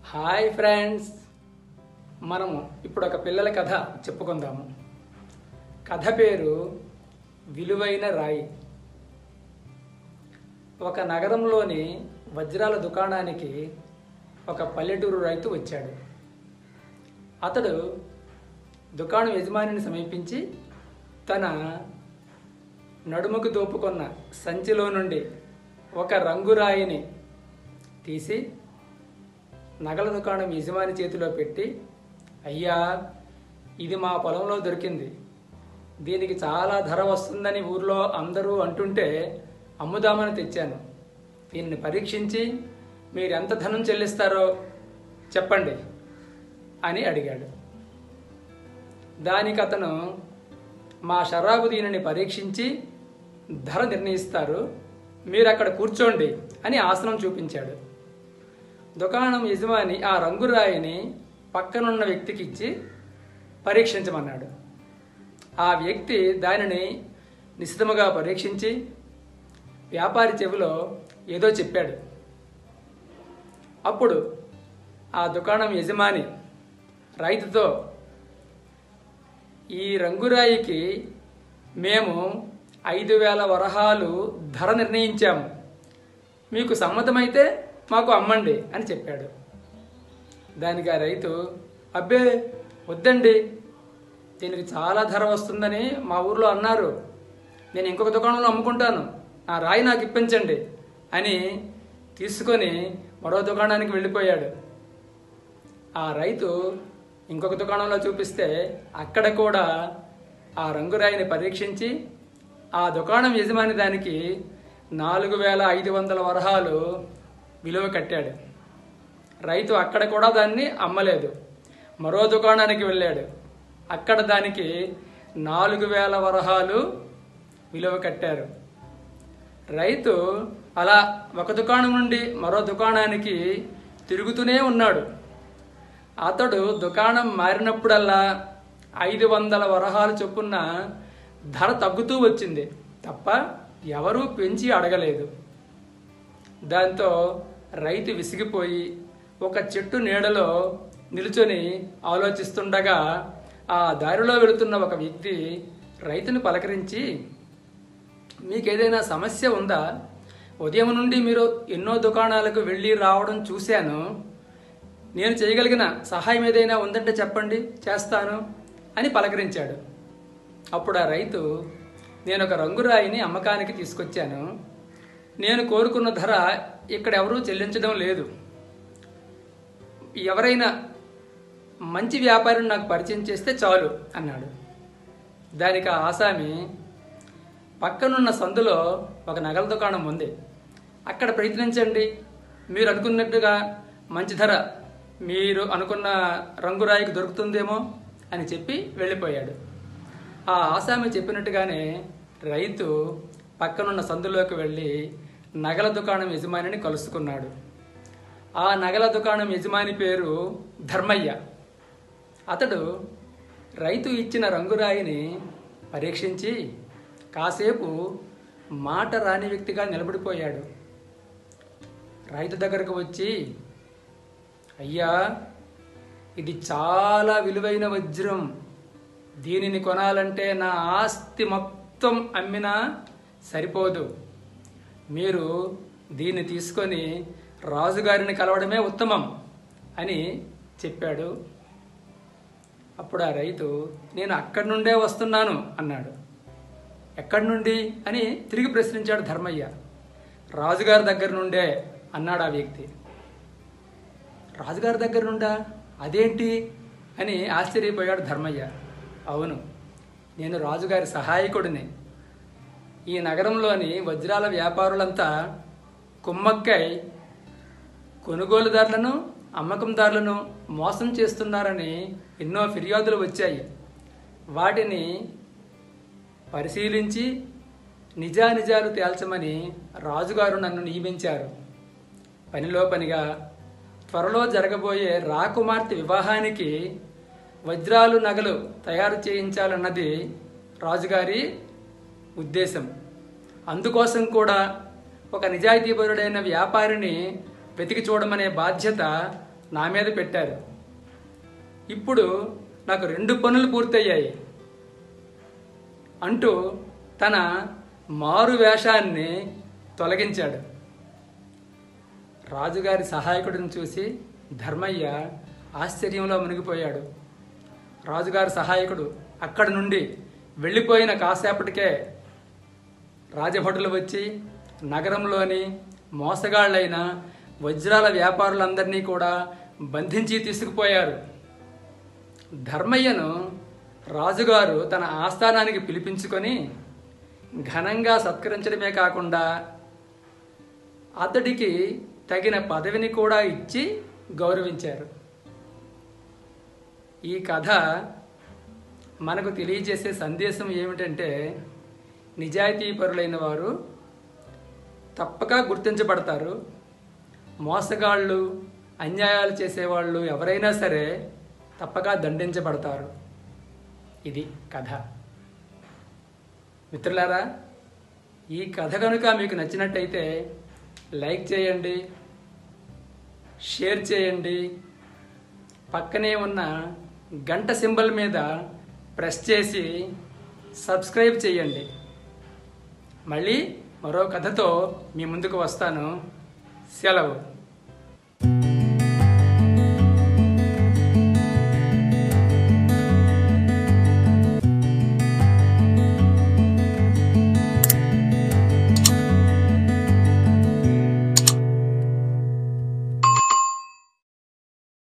hi friends మనము ఇప్పుడు ఒక పిల్లల కథ చెప్పుకుందాము కథ పేరు విలువైన రాయి ఒక నగరంలోని వజ్రాల దుకాణానికి ఒక పల్లెటూరు రైతు వచ్చాడు అతడు దుకాణం యజమానిని సమీపించి తన నడుముకు దోపుకున్న సంచిలో నుండి ఒక రంగురాయిని తీసి నగల దుకాణం యజమాని చేతిలో పెట్టి అయ్యా ఇది మా పొలంలో దొరికింది దీనికి చాలా ధర వస్తుందని ఊర్లో అందరూ అంటుంటే అమ్ముదామని తెచ్చాను దీన్ని పరీక్షించి మీరు ఎంత ధనం చెల్లిస్తారో చెప్పండి అని అడిగాడు దానికి అతను మా షరాబు దీనిని పరీక్షించి ధర నిర్ణయిస్తారు మీరు అక్కడ కూర్చోండి అని ఆసనం చూపించాడు దుకాణం యజమాని ఆ రంగురాయిని పక్కనున్న వ్యక్తికి ఇచ్చి పరీక్షించమన్నాడు ఆ వ్యక్తి దానిని నిశితముగా పరీక్షించి వ్యాపారి చెవిలో ఏదో చెప్పాడు అప్పుడు ఆ దుకాణం యజమాని రైతుతో ఈ రంగురాయికి మేము ఐదు వేల వరహాలు ధర నిర్ణయించాము మీకు సమ్మతమైతే మాకు అమ్మండి అని చెప్పాడు దానికి ఆ రైతు అబ్బే వద్దండి దీనికి చాలా ధర వస్తుందని మా ఊర్లో అన్నారు నేను ఇంకొక దుకాణంలో అమ్ముకుంటాను ఆ రాయి నాకు ఇప్పించండి అని తీసుకొని మరో దుకాణానికి వెళ్ళిపోయాడు ఆ రైతు ఇంకొక దుకాణంలో చూపిస్తే అక్కడ కూడా ఆ రంగురాయిని పరీక్షించి ఆ దుకాణం యజమాని దానికి నాలుగు వేల ఐదు వందల వరహాలు విలువ కట్టాడు రైతు అక్కడ కూడా దాన్ని అమ్మలేదు మరో దుకాణానికి వెళ్ళాడు అక్కడ దానికి నాలుగు వేల వరహాలు విలువ కట్టారు రైతు అలా ఒక దుకాణం నుండి మరో దుకాణానికి తిరుగుతూనే ఉన్నాడు అతడు దుకాణం మారినప్పుడల్లా ఐదు వందల వరహాలు చొప్పున ధర తగ్గుతూ వచ్చింది తప్ప ఎవరూ పెంచి అడగలేదు దాంతో రైతు విసిగిపోయి ఒక చెట్టు నీడలో నిలుచొని ఆలోచిస్తుండగా ఆ దారిలో వెళుతున్న ఒక వ్యక్తి రైతుని పలకరించి మీకేదైనా సమస్య ఉందా ఉదయం నుండి మీరు ఎన్నో దుకాణాలకు వెళ్ళి రావడం చూశాను నేను చేయగలిగిన సహాయం ఏదైనా ఉందంటే చెప్పండి చేస్తాను అని పలకరించాడు అప్పుడు ఆ రైతు నేను ఒక రంగురాయిని అమ్మకానికి తీసుకొచ్చాను నేను కోరుకున్న ధర ఇక్కడ ఎవరూ చెల్లించడం లేదు ఎవరైనా మంచి వ్యాపారిని నాకు పరిచయం చేస్తే చాలు అన్నాడు దానికి ఆ ఆసామి పక్కనున్న సందులో ఒక నగల దుకాణం ఉంది అక్కడ ప్రయత్నించండి మీరు అనుకున్నట్టుగా మంచి ధర మీరు అనుకున్న రంగురాయికి దొరుకుతుందేమో అని చెప్పి వెళ్ళిపోయాడు ఆ ఆసామి చెప్పినట్టుగానే రైతు పక్కనున్న సందులోకి వెళ్ళి నగల దుకాణం యజమానిని కలుసుకున్నాడు ఆ నగల దుకాణం యజమాని పేరు ధర్మయ్య అతడు రైతు ఇచ్చిన రంగురాయిని పరీక్షించి కాసేపు మాట రాని వ్యక్తిగా నిలబడిపోయాడు రైతు దగ్గరకు వచ్చి అయ్యా ఇది చాలా విలువైన వజ్రం దీనిని కొనాలంటే నా ఆస్తి మొత్తం అమ్మినా సరిపోదు మీరు దీన్ని తీసుకొని రాజుగారిని కలవడమే ఉత్తమం అని చెప్పాడు అప్పుడు ఆ రైతు నేను అక్కడి నుండే వస్తున్నాను అన్నాడు ఎక్కడి నుండి అని తిరిగి ప్రశ్నించాడు ధర్మయ్య రాజుగారి దగ్గర నుండే అన్నాడు ఆ వ్యక్తి రాజుగారి దగ్గర నుండా అదేంటి అని ఆశ్చర్యపోయాడు ధర్మయ్య అవును నేను రాజుగారి సహాయకుడిని ఈ నగరంలోని వజ్రాల వ్యాపారులంతా కుమ్మక్కై కొనుగోలుదారులను అమ్మకందారులను మోసం చేస్తున్నారని ఎన్నో ఫిర్యాదులు వచ్చాయి వాటిని పరిశీలించి నిజానిజాలు తేల్చమని రాజుగారు నన్ను నియమించారు పనిలో పనిగా త్వరలో జరగబోయే రాకుమార్తె వివాహానికి వజ్రాలు నగలు తయారు చేయించాలన్నది రాజుగారి ఉద్దేశం అందుకోసం కూడా ఒక నిజాయితీపరుడైన వ్యాపారిని వెతికి చూడమనే బాధ్యత నా మీద పెట్టారు ఇప్పుడు నాకు రెండు పనులు పూర్తయ్యాయి అంటూ తన మారు వేషాన్ని తొలగించాడు రాజుగారి సహాయకుడిని చూసి ధర్మయ్య ఆశ్చర్యంలో మునిగిపోయాడు రాజుగారి సహాయకుడు అక్కడి నుండి వెళ్ళిపోయిన కాసేపటికే రాజభటులు వచ్చి నగరంలోని మోసగాళ్ళైన వజ్రాల వ్యాపారులందరినీ కూడా బంధించి తీసుకుపోయారు ధర్మయ్యను రాజుగారు తన ఆస్థానానికి పిలిపించుకొని ఘనంగా సత్కరించడమే కాకుండా అతడికి తగిన పదవిని కూడా ఇచ్చి గౌరవించారు ఈ కథ మనకు తెలియజేసే సందేశం ఏమిటంటే నిజాయితీపరులైన వారు తప్పక గుర్తించబడతారు మోసగాళ్ళు అన్యాయాలు చేసేవాళ్ళు ఎవరైనా సరే తప్పక దండించబడతారు ఇది కథ మిత్రులారా ఈ కథ కనుక మీకు నచ్చినట్టయితే లైక్ చేయండి షేర్ చేయండి పక్కనే ఉన్న గంట సింబల్ మీద ప్రెస్ చేసి సబ్స్క్రైబ్ చేయండి మళ్ళీ మరో కథతో మీ ముందుకు వస్తాను సెలవు